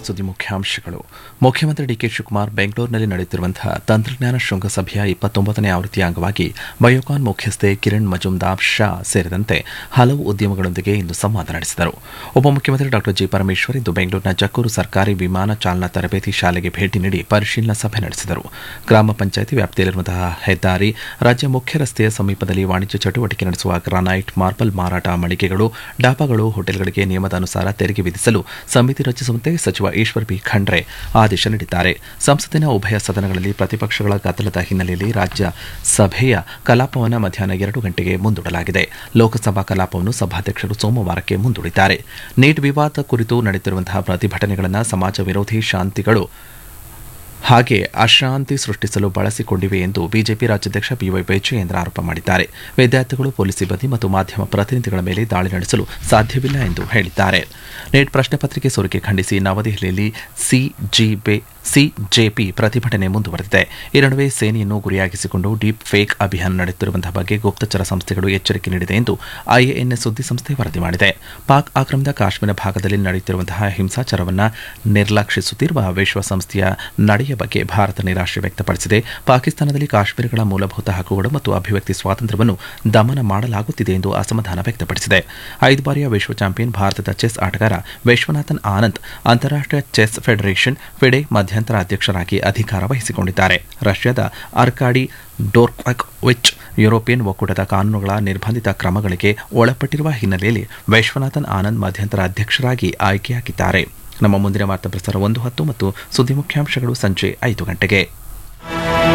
ಸುದ್ದಿ ಮುಖ್ಯಾಂಶಗಳು ಮುಖ್ಯಮಂತ್ರಿ ಡಿಕೆ ಶಿವಕುಮಾರ್ ಬೆಂಗಳೂರಿನಲ್ಲಿ ನಡೆಯುತ್ತಿರುವಂತಹ ತಂತ್ರಜ್ಞಾನ ಶೃಂಗಸಭೆಯ ಇಪ್ಪತ್ತೊಂಬತ್ತನೇ ಆವೃತ್ತಿಯ ಅಂಗವಾಗಿ ಬಯೋಕಾನ್ ಮುಖ್ಯಸ್ಥೆ ಕಿರಣ್ ಮಜುಮ್ದಾರ್ ಶಾ ಸೇರಿದಂತೆ ಹಲವು ಉದ್ಯಮಗಳೊಂದಿಗೆ ಇಂದು ಸಂವಾದ ನಡೆಸಿದರು ಉಪಮುಖ್ಯಮಂತ್ರಿ ಡಾ ಜಿ ಪರಮೇಶ್ವರ್ ಇಂದು ಬೆಂಗಳೂರಿನ ಜಕ್ಕೂರು ಸರ್ಕಾರಿ ವಿಮಾನ ಚಾಲನಾ ತರಬೇತಿ ಶಾಲೆಗೆ ಭೇಟಿ ನೀಡಿ ಪರಿಶೀಲನಾ ಸಭೆ ನಡೆಸಿದರು ಗ್ರಾಮ ಪಂಚಾಯಿತಿ ವ್ಯಾಪ್ತಿಯಲ್ಲಿರುವಂತಹ ಹೆದ್ದಾರಿ ರಾಜ್ಯ ಮುಖ್ಯ ರಸ್ತೆಯ ಸಮೀಪದಲ್ಲಿ ವಾಣಿಜ್ಯ ಚಟುವಟಿಕೆ ನಡೆಸುವ ಗ್ರಾನೈಟ್ ಮಾರ್ಬಲ್ ಮಾರಾಟ ಮಳಿಗೆಗಳು ಡಾಬಾಗಳು ಹೋಟೆಲ್ಗಳಿಗೆ ನಿಯಮದ ಅನುಸಾರ ತೆರಿಗೆ ವಿಧಿಸಲು ಸಮಿತಿ ರಚಿಸುವಂತೆ ಸಚಿವ ಈಶ್ವರ್ ಬಿ ಖಂಡ್ರೆ ಆದೇಶ ನೀಡಿದ್ದಾರೆ ಸಂಸತ್ತಿನ ಉಭಯ ಸದನಗಳಲ್ಲಿ ಪ್ರತಿಪಕ್ಷಗಳ ಗದ್ದಲದ ಹಿನ್ನೆಲೆಯಲ್ಲಿ ರಾಜ್ಯ ಸಭೆಯ ಕಲಾಪವನ್ನು ಮಧ್ಯಾಹ್ನ ಎರಡು ಗಂಟೆಗೆ ಮುಂದೂಡಲಾಗಿದೆ ಲೋಕಸಭಾ ಕಲಾಪವನ್ನು ಸಭಾಧ್ಯಕ್ಷರು ಸೋಮವಾರಕ್ಕೆ ಮುಂದೂಡಿದ್ದಾರೆ ನೀಟ್ ವಿವಾದ ಕುರಿತು ನಡೆಯುತ್ತಿರುವಂತಹ ಪ್ರತಿಭಟನೆಗಳನ್ನು ಸಮಾಜ ವಿರೋಧಿ ಶಾಂತಿಗಳು ಹಾಗೆ ಅಶಾಂತಿ ಸೃಷ್ಟಿಸಲು ಬಳಸಿಕೊಂಡಿವೆ ಎಂದು ಬಿಜೆಪಿ ರಾಜ್ಯಾಧ್ಯಕ್ಷ ಬಿವೈ ವಿಜಯೇಂದ್ರ ಆರೋಪ ಮಾಡಿದ್ದಾರೆ ವಿದ್ಯಾರ್ಥಿಗಳು ಪೊಲೀಸ್ ಸಿಬ್ಬಂದಿ ಮತ್ತು ಮಾಧ್ಯಮ ಪ್ರತಿನಿಧಿಗಳ ಮೇಲೆ ದಾಳಿ ನಡೆಸಲು ಸಾಧ್ಯವಿಲ್ಲ ಎಂದು ಹೇಳಿದ್ದಾರೆ ನೀಟ್ ಪ್ರಶ್ನೆ ಪತ್ರಿಕೆ ಸೋರಿಕೆ ಖಂಡಿಸಿ ನವದೆಹಲಿಯಲ್ಲಿ ಸಿಜಿಬೆ ಸಿಜೆಪಿ ಪ್ರತಿಭಟನೆ ಮುಂದುವರೆದಿದೆ ಈ ನಡುವೆ ಸೇನೆಯನ್ನು ಗುರಿಯಾಗಿಸಿಕೊಂಡು ಡೀಪ್ ಫೇಕ್ ಅಭಿಯಾನ ನಡೆಯುತ್ತಿರುವಂತಹ ಬಗ್ಗೆ ಗುಪ್ತಚರ ಸಂಸ್ಥೆಗಳು ಎಚ್ಚರಿಕೆ ನೀಡಿದೆ ಎಂದು ಐಎಎನ್ಎಸ್ ಸುದ್ದಿ ಸಂಸ್ಥೆ ವರದಿ ಮಾಡಿದೆ ಪಾಕ್ ಆಕ್ರಮಿತ ಕಾಶ್ಮೀರ ಭಾಗದಲ್ಲಿ ನಡೆಯುತ್ತಿರುವಂತಹ ಹಿಂಸಾಚಾರವನ್ನು ನಿರ್ಲಕ್ಷಿಸುತ್ತಿರುವ ವಿಶ್ವಸಂಸ್ಥೆಯ ನಡೆಯ ಬಗ್ಗೆ ಭಾರತ ನಿರಾಶೆ ವ್ಯಕ್ತಪಡಿಸಿದೆ ಪಾಕಿಸ್ತಾನದಲ್ಲಿ ಕಾಶ್ಮೀರಿಗಳ ಮೂಲಭೂತ ಹಕ್ಕುಗಳು ಮತ್ತು ಅಭಿವ್ಯಕ್ತಿ ಸ್ವಾತಂತ್ರ್ಯವನ್ನು ದಮನ ಮಾಡಲಾಗುತ್ತಿದೆ ಎಂದು ಅಸಮಾಧಾನ ವ್ಯಕ್ತಪಡಿಸಿದೆ ಐದು ಬಾರಿಯ ವಿಶ್ವ ಚಾಂಪಿಯನ್ ಭಾರತದ ಚೆಸ್ ಆಟಗಾರ ವಿಶ್ವನಾಥನ್ ಆನಂದ್ ಅಂತಾರಾಷ್ಟೀಯ ಚೆಸ್ ಫೆಡರೇಷನ್ ಫಿಡೆ ಮಧ್ಯಂತರ ಅಧ್ಯಕ್ಷರಾಗಿ ಅಧಿಕಾರ ವಹಿಸಿಕೊಂಡಿದ್ದಾರೆ ರಷ್ಯಾದ ಅರ್ಕಾಡಿ ಡೋರ್ಕ್ವಿಚ್ ಯುರೋಪಿಯನ್ ಒಕ್ಕೂಟದ ಕಾನೂನುಗಳ ನಿರ್ಬಂಧಿತ ಕ್ರಮಗಳಿಗೆ ಒಳಪಟ್ಟಿರುವ ಹಿನ್ನೆಲೆಯಲ್ಲಿ ವಿಶ್ವನಾಥನ್ ಆನಂದ್ ಮಧ್ಯಂತರ ಅಧ್ಯಕ್ಷರಾಗಿ ಆಯ್ಕೆಯಾಗಿದ್ದಾರೆ ನಮ್ಮ ಮುಂದಿನ ವಾರ್ತಾ ಪ್ರಸಾರ ಒಂದು ಹತ್ತು ಮತ್ತು ಸುದ್ದಿ ಮುಖ್ಯಾಂಶಗಳು ಸಂಜೆ ಐದು ಗಂಟೆಗೆ